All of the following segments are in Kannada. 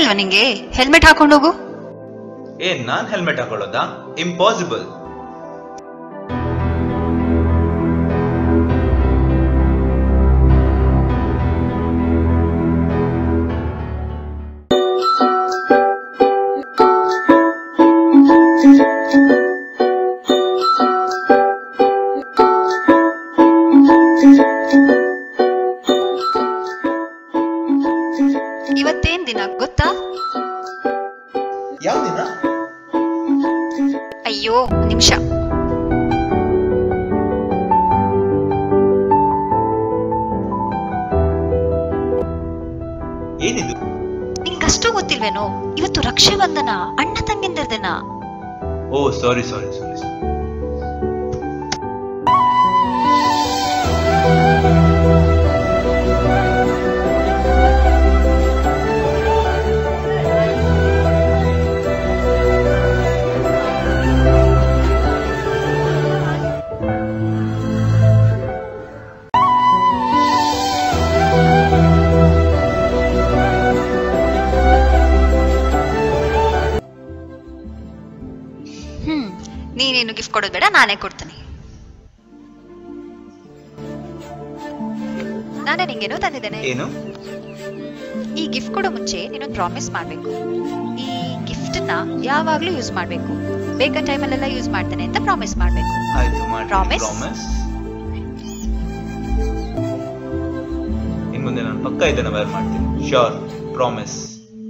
ಗೊತ್ತಿಲ್ವಾ ನಿಂಗೆ ಹೆಲ್ಮೆಟ್ ಹಾಕೊಂಡೋಗು ಏನ್ ನಾನ್ ಹೆಲ್ಮೆಟ್ ಹಾಕೊಳ್ಳೋದಾ ಇಂಪಾಸಿಬಲ್ ಇವತ್ತೇನ್ ದಿನ ಗೊತ್ತಾ ಯಾವ ದಿನ ಅಯ್ಯೋ ನಿಮಿಷ ಏನಿದು ನಿಂಗಷ್ಟು ಗೊತ್ತಿಲ್ವೇನೋ ಇವತ್ತು ರಕ್ಷೆ ಬಂಧನ ಅಣ್ಣ ತಂಗಿಂದರ ದಿನ ಓ ಸಾರಿ ಸಾರಿ ಸಾರಿ ಹ್ಮ್ ನೀನೇನು ಗಿಫ್ಟ್ ಕೊಡೋದ್ ಬೇಡ ನಾನೇ ಕೊಡ್ತೀನಿ ನಾನೇ ನಿಂಗೇನೋ ತಂದಿದ್ದೇನೆ ಏನು ಈ ಗಿಫ್ಟ್ ಕೊಡೋ ಮುಂಚೆ ನೀನೊಂದು ಪ್ರಾಮಿಸ್ ಮಾಡ್ಬೇಕು ಈ ಗಿಫ್ಟ್ ನ ಯಾವಾಗ್ಲೂ ಯೂಸ್ ಮಾಡ್ಬೇಕು ಬೇಕಾದ ಟೈಮಲ್ಲೆಲ್ಲ ಯೂಸ್ ಮಾಡ್ತೇನೆ ಅಂತ ಪ್ರಾಮಿಸ್ ಮಾಡ್ಬೇಕು ಆಯ್ತು ಮಾಡಿ Promise? ಪ್ರಾಮಿಸ್ ಇನ್ ಮುಂದೆ ನಾನು ಪಕ್ಕ ಇದನ್ನ ವೇರ್ ಮಾಡ್ತೀನಿ ಶ್ಯೂರ್ ಪ್ರಾಮಿಸ್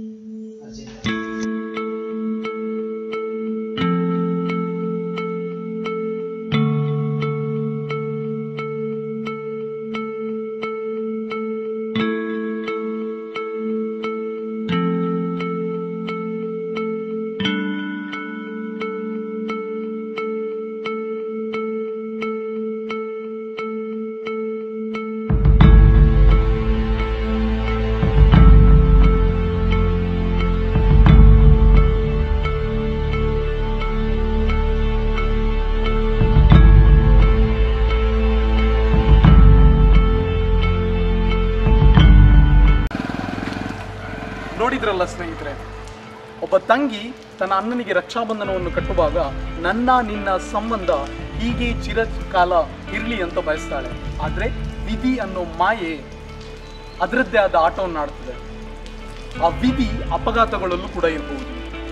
ನೋಡಿದ್ರಲ್ಲ ಸ್ನೇಹಿತರೆ ಒಬ್ಬ ತಂಗಿ ತನ್ನ ಅಣ್ಣನಿಗೆ ರಕ್ಷಾಬಂಧನವನ್ನು ಕಟ್ಟುವಾಗ ನನ್ನ ನಿನ್ನ ಸಂಬಂಧ ಹೀಗೆ ಚಿರಕಾಲ ಇರಲಿ ಅಂತ ಬಯಸ್ತಾಳೆ ಆದ್ರೆ ವಿಧಿ ಅನ್ನೋ ಮಾಯೆ ಅದರದ್ದೇ ಆದ ಆಟವನ್ನು ಆಡ್ತದೆ ಆ ವಿಧಿ ಅಪಘಾತಗಳಲ್ಲೂ ಕೂಡ ಇರಬಹುದು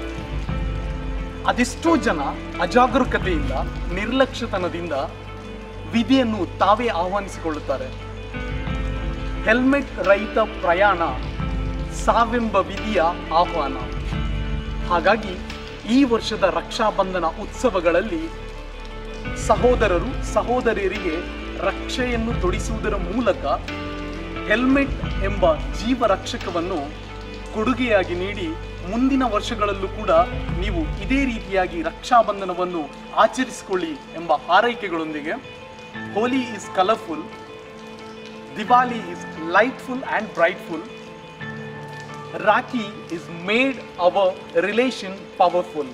ಅದೆಷ್ಟೋ ಜನ ಅಜಾಗರೂಕತೆಯಿಂದ ನಿರ್ಲಕ್ಷ್ಯತನದಿಂದ ವಿಧಿಯನ್ನು ತಾವೇ ಆಹ್ವಾನಿಸಿಕೊಳ್ಳುತ್ತಾರೆ ಹೆಲ್ಮೆಟ್ ರಹಿತ ಪ್ರಯಾಣ ಸಾವೆಂಬ ವಿಧಿಯ ಆಹ್ವಾನ ಹಾಗಾಗಿ ಈ ವರ್ಷದ ರಕ್ಷಾಬಂಧನ ಉತ್ಸವಗಳಲ್ಲಿ ಸಹೋದರರು ಸಹೋದರಿಯರಿಗೆ ರಕ್ಷೆಯನ್ನು ತೊಡಿಸುವುದರ ಮೂಲಕ ಹೆಲ್ಮೆಟ್ ಎಂಬ ಜೀವ ರಕ್ಷಕವನ್ನು ಕೊಡುಗೆಯಾಗಿ ನೀಡಿ ಮುಂದಿನ ವರ್ಷಗಳಲ್ಲೂ ಕೂಡ ನೀವು ಇದೇ ರೀತಿಯಾಗಿ ರಕ್ಷಾಬಂಧನವನ್ನು ಆಚರಿಸಿಕೊಳ್ಳಿ ಎಂಬ ಹಾರೈಕೆಗಳೊಂದಿಗೆ Holi is colourful Diwali is lightful and brightful Rakhi is made our relation powerful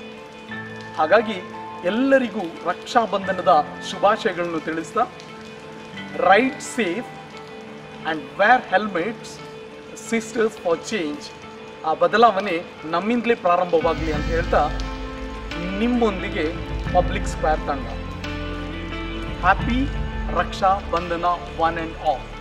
ಹಾಗಾಗಿ ಎಲ್ಲರಿಗೂ ರಕ್ಷಾಬಂಧನದ ಶುಭಾಶಯಗಳನ್ನು ತಿಳಿಸ್ತಾ ride safe and wear helmets sisters for change ಆ ಬದಲಾವಣೆ ನಮ್ಮಿಂದಲೇ ಪ್ರಾರಂಭವಾಗಲಿ ಅಂತ ಹೇಳ್ತಾ ನಿಮ್ಮೊಂದಿಗೆ ಪಬ್ಲಿಕ್ ಸ್ಕ್ವೇರ್ ತಂಡ happy Raksha Bandhan one and all